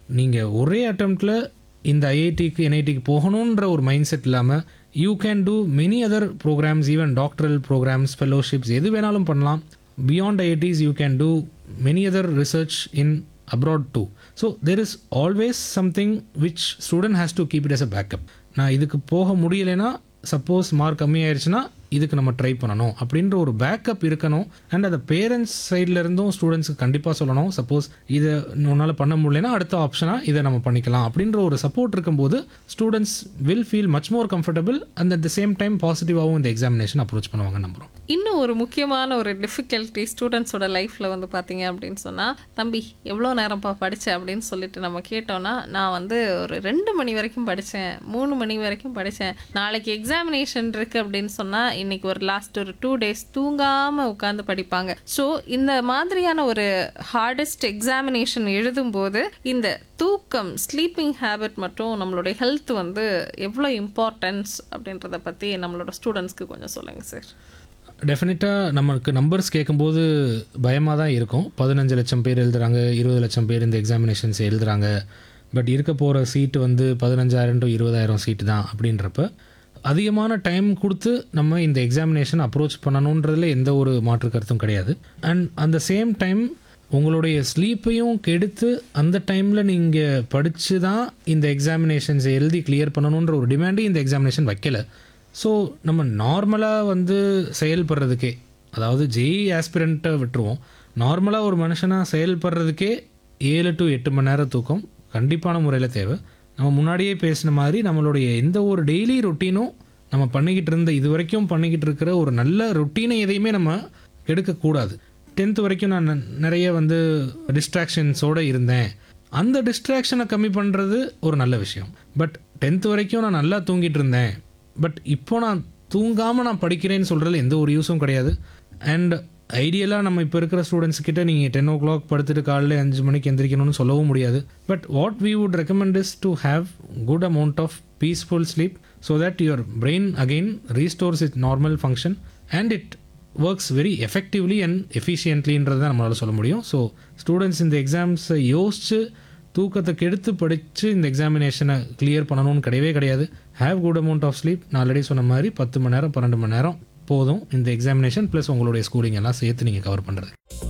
நீங்கள் ஒரே அட்டம்ப்டில் இந்த ஐஐடிக்கு என்ஐடிக்கு போகணுன்ற ஒரு மைண்ட் செட் இல்லாமல் you can do many other programs even doctoral programs fellowships எது வேணாலும் பண்ணலாம் beyond IITs you can do many other research in abroad too so there is always something which student has to keep it as a backup நான் இதுக்கு போக முடியலைன்னா suppose mark கம்மியாயிருச்சுன்னா இதுக்கு நம்ம try பண்ணணும் அப்படின்ற ஒரு பேக்கப் இருக்கணும் அண்ட் அந்த பேரண்ட்ஸ் சைட்ல இருந்தும் ஸ்டூடெண்ட்ஸ்க்கு கண்டிப்பாக சொல்லணும் சப்போஸ் இதை உன்னால் பண்ண முடியலன்னா அடுத்த ஆப்ஷனாக இதை நம்ம பண்ணிக்கலாம் அப்படின்ற ஒரு சப்போர்ட் இருக்கும்போது students will feel much more comfortable and at the same time பாசிட்டிவாகவும் இந்த எக்ஸாமினேஷன் அப்ரோச் பண்ணுவாங்க நம்புகிறோம் இன்னும் ஒரு முக்கியமான ஒரு டிஃபிகல்ட்டி ஸ்டூடெண்ட்ஸோட லைஃப்பில் வந்து பார்த்தீங்க அப்படின்னு சொன்னால் தம்பி எவ்வளோ நேரம்ப்பா படிச்ச அப்படின்னு சொல்லிட்டு நம்ம கேட்டோன்னா நான் வந்து ஒரு ரெண்டு மணி வரைக்கும் படித்தேன் மூணு மணி வரைக்கும் படித்தேன் நாளைக்கு எக்ஸாமினேஷன் இருக்குது அப்படின்னு சொன்னால் இன்னைக்கு ஒரு லாஸ்ட் ஒரு டூ டேஸ் தூங்காமல் உட்காந்து படிப்பாங்க ஸோ இந்த மாதிரியான ஒரு ஹார்டஸ்ட் எக்ஸாமினேஷன் எழுதும்போது இந்த தூக்கம் ஸ்லீப்பிங் ஹேபிட் மற்றும் நம்மளுடைய ஹெல்த் வந்து எவ்வளோ இம்பார்ட்டன்ஸ் அப்படின்றத பற்றி நம்மளோட ஸ்டூடெண்ட்ஸ்க்கு கொஞ்சம் சொல்லுங்கள் சார் டெஃபினட்டாக நமக்கு நம்பர்ஸ் கேட்கும்போது பயமாக தான் இருக்கும் பதினஞ்சு லட்சம் பேர் எழுதுறாங்க இருபது லட்சம் பேர் இந்த எக்ஸாமினேஷன்ஸ் எழுதுறாங்க பட் இருக்க போகிற சீட்டு வந்து பதினஞ்சாயிரம் டு இருபதாயிரம் சீட்டு தான் அப்படின்றப்ப அதிகமான டைம் கொடுத்து நம்ம இந்த எக்ஸாமினேஷன் அப்ரோச் பண்ணணுன்றதுல எந்த ஒரு மாற்று கருத்தும் கிடையாது அண்ட் அந்த சேம் டைம் உங்களுடைய ஸ்லீப்பையும் கெடுத்து அந்த டைமில் நீங்கள் படித்து தான் இந்த எக்ஸாமினேஷன்ஸ் எழுதி கிளியர் பண்ணணுன்ற ஒரு டிமாண்டையும் இந்த எக்ஸாமினேஷன் வைக்கல ஸோ நம்ம நார்மலாக வந்து செயல்படுறதுக்கே அதாவது ஜெய் ஆஸ்பிரண்ட்டை விட்டுருவோம் நார்மலாக ஒரு மனுஷனாக செயல்படுறதுக்கே ஏழு டு எட்டு மணி நேரம் தூக்கம் கண்டிப்பான முறையில் தேவை நம்ம முன்னாடியே பேசின மாதிரி நம்மளுடைய எந்த ஒரு டெய்லி ரொட்டீனும் நம்ம பண்ணிக்கிட்டு இருந்த இது வரைக்கும் பண்ணிக்கிட்டு இருக்கிற ஒரு நல்ல ரொட்டீனை எதையுமே நம்ம கெடுக்கக்கூடாது டென்த் வரைக்கும் நான் ந- நிறைய வந்து டிஸ்ட்ராக்ஷன்ஸோடு இருந்தேன் அந்த டிஸ்ட்ராக்ஷனை கம்மி பண்ணுறது ஒரு நல்ல விஷயம் பட் டென்த் வரைக்கும் நான் நல்லா தூங்கிட்டு இருந்தேன் பட் இப்போ நான் தூங்காமல் நான் படிக்கிறேன்னு சொல்கிறதுல எந்த ஒரு யூஸும் கிடையாது அண்ட் ஐடியலாக நம்ம இப்போ இருக்கிற ஸ்டூடெண்ட்ஸ் கிட்ட நீங்கள் டென் ஓ கிளாக் படுத்துட்டு காலையில் அஞ்சு மணிக்கு எந்திரிக்கணும்னு சொல்லவும் முடியாது but what we would recommend is to have good amount of peaceful sleep so that your brain again restores it normal function and it works very effectively and எஃபிஷியன்ட்லின்றது தான் நம்மளால் சொல்ல முடியும் ஸோ ஸ்டூடெண்ட்ஸ் இந்த எக்ஸாம்ஸை யோசித்து தூக்கத்தை கெடுத்து படித்து இந்த எக்ஸாமினேஷனை கிளியர் பண்ணணும்னு கிடையவே கிடையாது have good amount of sleep நான் ஆல்ரெடி சொன்ன மாதிரி பத்து மணி நேரம் பன்னெண்டு மணி நேரம் போதும் இந்த எக்ஸாமினேஷன் ப்ளஸ் உங்களுடைய ஸ்கூலிங் எல்லாம் சேர்த்து நீங்கள் கவர் பண்ணுறது